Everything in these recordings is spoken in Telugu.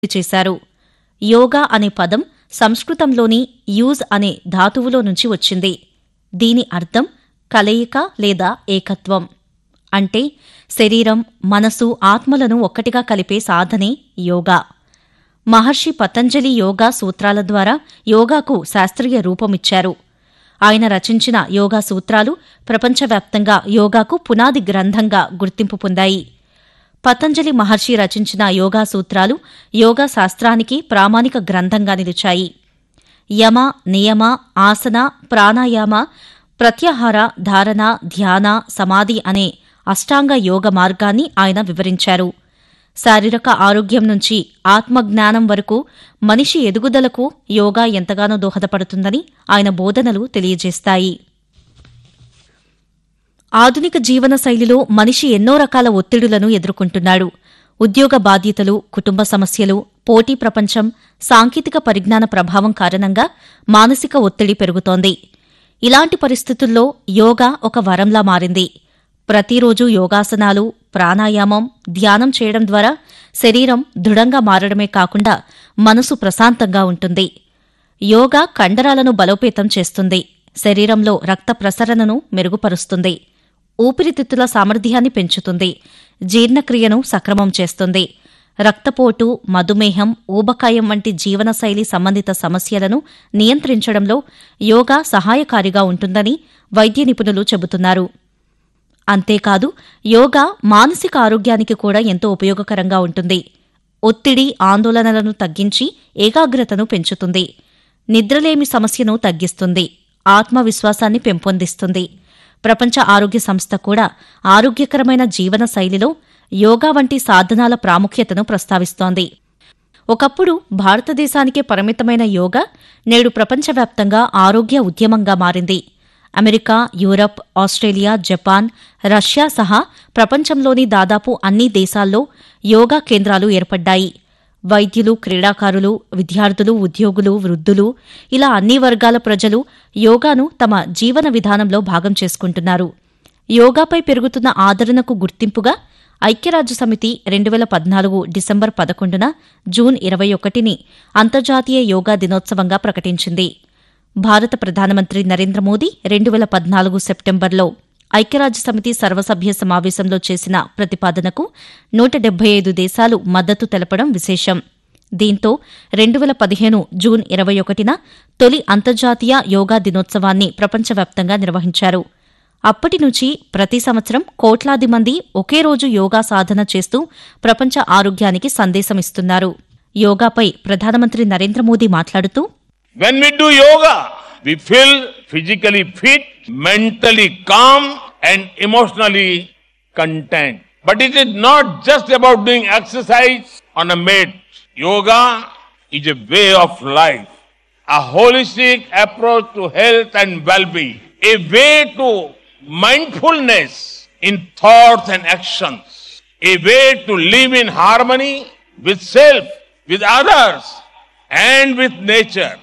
చేశారు యోగా అనే పదం సంస్కృతంలోని యూజ్ అనే ధాతువులో నుంచి వచ్చింది దీని అర్థం కలయిక లేదా ఏకత్వం అంటే శరీరం మనసు ఆత్మలను ఒక్కటిగా కలిపే సాధనే యోగా మహర్షి పతంజలి యోగా సూత్రాల ద్వారా యోగాకు శాస్త్రీయ రూపమిచ్చారు ఆయన రచించిన యోగా సూత్రాలు ప్రపంచవ్యాప్తంగా యోగాకు పునాది గ్రంథంగా గుర్తింపు పొందాయి పతంజలి మహర్షి రచించిన యోగా సూత్రాలు యోగా శాస్త్రానికి ప్రామాణిక గ్రంథంగా నిలిచాయి యమ నియమ ఆసన ప్రాణాయామ ప్రత్యాహార ధారణ ధ్యాన సమాధి అనే అష్టాంగ యోగ మార్గాన్ని ఆయన వివరించారు శారీరక ఆరోగ్యం నుంచి ఆత్మజ్ఞానం వరకు మనిషి ఎదుగుదలకు యోగా ఎంతగానో దోహదపడుతుందని ఆయన బోధనలు తెలియజేస్తాయి ఆధునిక జీవన శైలిలో మనిషి ఎన్నో రకాల ఒత్తిడులను ఎదుర్కొంటున్నాడు ఉద్యోగ బాధ్యతలు కుటుంబ సమస్యలు పోటీ ప్రపంచం సాంకేతిక పరిజ్ఞాన ప్రభావం కారణంగా మానసిక ఒత్తిడి పెరుగుతోంది ఇలాంటి పరిస్థితుల్లో యోగా ఒక వరంలా మారింది ప్రతిరోజు యోగాసనాలు ప్రాణాయామం ధ్యానం చేయడం ద్వారా శరీరం దృఢంగా మారడమే కాకుండా మనసు ప్రశాంతంగా ఉంటుంది యోగా కండరాలను బలోపేతం చేస్తుంది శరీరంలో రక్త ప్రసరణను మెరుగుపరుస్తుంది ఊపిరితిత్తుల సామర్థ్యాన్ని పెంచుతుంది జీర్ణక్రియను సక్రమం చేస్తుంది రక్తపోటు మధుమేహం ఊబకాయం వంటి జీవనశైలి సంబంధిత సమస్యలను నియంత్రించడంలో యోగా సహాయకారిగా ఉంటుందని వైద్య నిపుణులు చెబుతున్నారు అంతేకాదు యోగా మానసిక ఆరోగ్యానికి కూడా ఎంతో ఉపయోగకరంగా ఉంటుంది ఒత్తిడి ఆందోళనలను తగ్గించి ఏకాగ్రతను పెంచుతుంది నిద్రలేమి సమస్యను తగ్గిస్తుంది ఆత్మవిశ్వాసాన్ని పెంపొందిస్తుంది ప్రపంచ ఆరోగ్య సంస్థ కూడా ఆరోగ్యకరమైన జీవన శైలిలో యోగా వంటి సాధనాల ప్రాముఖ్యతను ప్రస్తావిస్తోంది ఒకప్పుడు భారతదేశానికే పరిమితమైన యోగా నేడు ప్రపంచవ్యాప్తంగా ఆరోగ్య ఉద్యమంగా మారింది America Europe Australia Japan Russia సహా ప్రపంచంలోని దాదాపు అన్ని దేశాల్లో యోగా కేంద్రాలు ఏర్పడ్డాయి వైద్యులు క్రీడాకారులు విద్యార్థులు ఉద్యోగులు వృద్ధులు ఇలా అన్ని వర్గాల ప్రజలు యోగాను తమ జీవన విధానంలో భాగం చేసుకుంటున్నారు యోగాపై పెరుగుతున్న ఆదరణకు గుర్తింపుగా ఐక్యరాజ్య సమితి రెండు వేల పద్నాలుగు డిసెంబర్ పదకొండున జూన్ ఇరవై ఒకటిని అంతర్జాతీయ యోగా దినోత్సవంగా ప్రకటించింది భారత ప్రధానమంత్రి నరేంద్ర మోదీ రెండు వేల పద్నాలుగు సెప్టెంబర్లో ఐక్యరాజ్య సమితి సర్వసభ్య సమావేశంలో చేసిన ప్రతిపాదనకు నూట డెబ్బై ఐదు దేశాలు మద్దతు తెలపడం విశేషం దీంతో రెండు వేల పదిహేను జూన్ ఇరవై ఒకటిన తొలి అంతర్జాతీయ యోగా దినోత్సవాన్ని ప్రపంచవ్యాప్తంగా నిర్వహించారు అప్పటి నుంచి ప్రతి సంవత్సరం కోట్లాది మంది ఒకే రోజు యోగా సాధన చేస్తూ ప్రపంచ ఆరోగ్యానికి సందేశమిస్తున్నారు యోగాపై ప్రధానమంత్రి నరేంద్ర మోదీ మాట్లాడుతూ When we do yoga, we feel physically fit, mentally calm, and emotionally content. But it is not just about doing exercise on a mat. Yoga is a way of life, a holistic approach to health and well-being, a way to mindfulness in thoughts and actions, a way to live in harmony with self, with others, and with nature.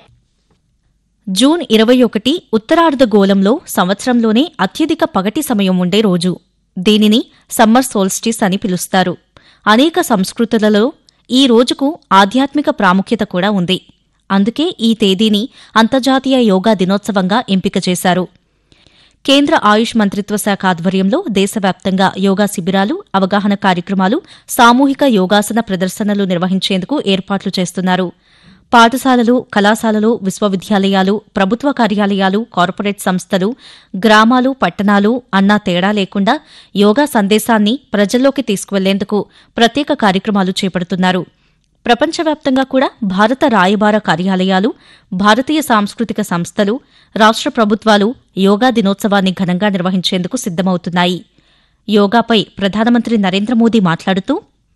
June ఇరవై ఒకటి ఉత్తరార్ధగోళంలో సంవత్సరంలోనే అత్యధిక పగటి సమయం ఉండే రోజు దీనిని సమ్మర్ సోల్స్టిస్ అని పిలుస్తారు అనేక సంస్కృతులలో ఈ రోజుకు ఆధ్యాత్మిక ప్రాముఖ్యత కూడా ఉంది అందుకే ఈ తేదీని అంతర్జాతీయ యోగా దినోత్సవంగా ఎంపిక చేశారు కేంద్ర ఆయుష్ మంత్రిత్వ శాఖ ఆధ్వర్యంలో దేశవ్యాప్తంగా యోగా శిబిరాలు అవగాహన కార్యక్రమాలు సామూహిక యోగాసన ప్రదర్శనలు నిర్వహించేందుకు ఏర్పాట్లు చేస్తున్నారు పాఠశాలలు కళాశాలలు విశ్వవిద్యాలయాలు ప్రభుత్వ కార్యాలయాలు కార్పొరేట్ సంస్థలు గ్రామాలు పట్టణాలు అన్నా తేడా లేకుండా యోగా సందేశాన్ని ప్రజల్లోకి తీసుకువెళ్లేందుకు ప్రత్యేక కార్యక్రమాలు చేపడుతున్నారు ప్రపంచవ్యాప్తంగా కూడా భారత రాయబార కార్యాలయాలు భారతీయ సాంస్కృతిక సంస్థలు రాష్ట్ర ప్రభుత్వాలు యోగా దినోత్సవాన్ని ఘనంగా నిర్వహించేందుకు సిద్దమవుతున్నాయి యోగాపై ప్రధానమంత్రి నరేంద్ర మోదీ మాట్లాడుతూ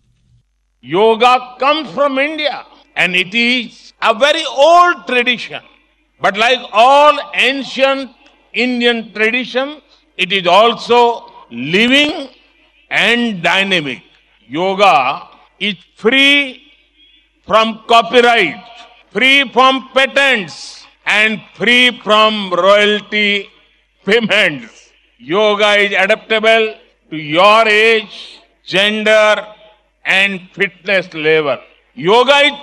Yoga comes from India and it is a very old tradition. But like all ancient Indian traditions, it is also living and dynamic. Yoga is free from copyright, free from patents, and free from royalty payments. Yoga is adaptable to your age, gender, and fitness level. Yoga is